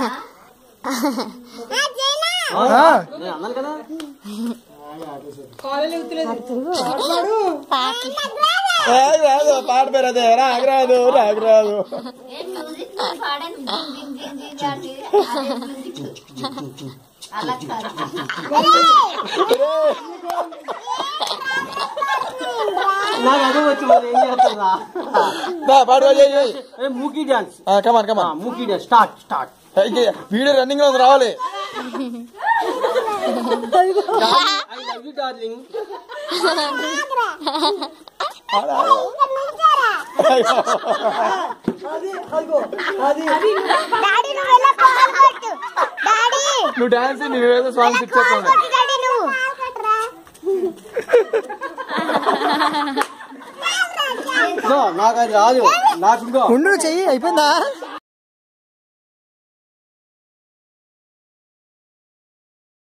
నేను అన్నాను కదా రాదు రాదు పాట పేరు అదే నాకు రాదు నాకు రాదు ఏం మ్యూజిక్ పాడాను జింగ్ జింగ్ జింగ్ జింగ్ అంటే అదే మ్యూజిక్ అలా కాదు నాకు అదే వచ్చి మరి ఏం చేస్తుందా దా, పాడు పాడు, చేయి, చేయి. ఏ మూకీ డాన్స్ కమాన్ కమాన్ మూకీ dance start start video running లో ఉంది, రావాలి ఐ లవ్ యూ డార్లింగ్ ఆడు, ఆడు. డాడీ నువ్వు ఎలా కాల్ కొట్టు డాడీ నువ్వు డాన్స్ నువ్వేదో సాంగ్స్ ఇచ్చేస్తాను కొట్టు డాడీ నువ్వు నాకు అది రాదు నాకు ఇంకో ఉండు చెయ్యి అయిపోయిందా